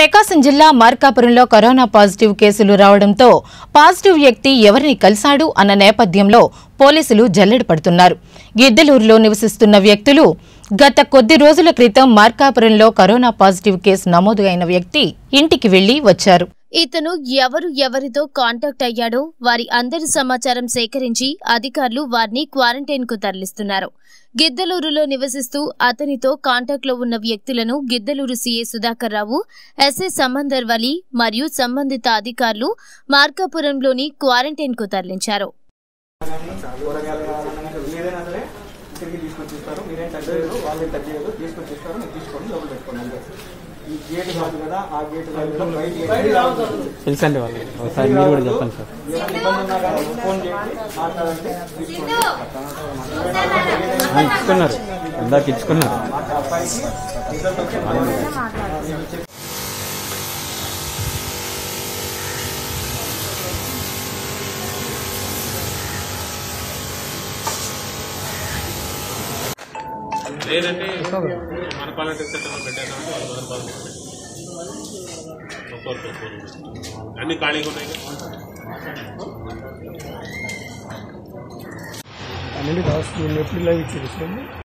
ప్రకాశం జిల్లా మార్కాపురంలో corona positive కేసులు రావడంతో పాజిటివ్ వ్యక్తి ఎవరిని కలిశాడు అన్న నేపథ్యంలో పోలీసులు జల్లెడ పడుతున్నారు గిద్దలూరులో నివసిస్తున్న వ్యక్తులు గత కొద్ది రోజుల క్రితం మార్కాపురంలో కరోనా పాజిటివ్ కేసు నమోదు అయిన వ్యక్తి ఇంటికి వెళ్లి వచ్చారు ఇతను ఎవరు ఎవరితో కాంటాక్ట్ అయ్యాడో వారి అందరి సమాచారం సేకరించి అధికారులు వారిని క్వారంటైన్ కు తరలిస్తున్నారు గిద్దలూరులో నివసిస్తూ అతనితో కాంటాక్ట్ లో ఉన్న వ్యక్తులను గిద్దలూరు సీఏ సుధాకర్ రావు ఎస్ఐ సంబందర్ వలి మరియు సంబంధిత అధికారులు మార్కాపురంలోని క్వారంటైన్ కు తరలించారు కూరగాయలు కావాలన్నా సరే ఏదైనా సరే ఇక్కడికి తీసుకొచ్చి ఇస్తారు మీరేం తగ్గలేదు వాళ్ళేం తగ్గలేదు తీసుకొచ్చి ఇస్తారు మీరు తీసుకొని లోపల పెట్టుకోండి అంతే ఈ గేట్ కాదు కదా ఆ గేట్ కాదు కదా బయట గేట్ తెలుసండి వాళ్ళు ఒకసారి మీరు కూడా చెప్పండి సార్ ఏమైనా ఇబ్బంది ఉన్నా కానీ ఫోన్ చేయండి మాట్లాడండి తీసుకోండి ఆ, ఇచ్చుకున్నారు ఇందాక ఇచ్చుకున్నారు ఆ అబ్బాయికి రిజల్ట్ వచ్చి లేదంటే మన పాలిటిక్స్ సెక్టర్ పెట్టారు వాళ్ళు మన పాలిటిక్స్ ఒక్కొక్కరు ఒక్కొక్కరు అన్ని ఖాళీగా ఉన్నాయి కదా పన్నెండు కావచ్చు ఎప్పుడు లైవ్ ఇచ్చేది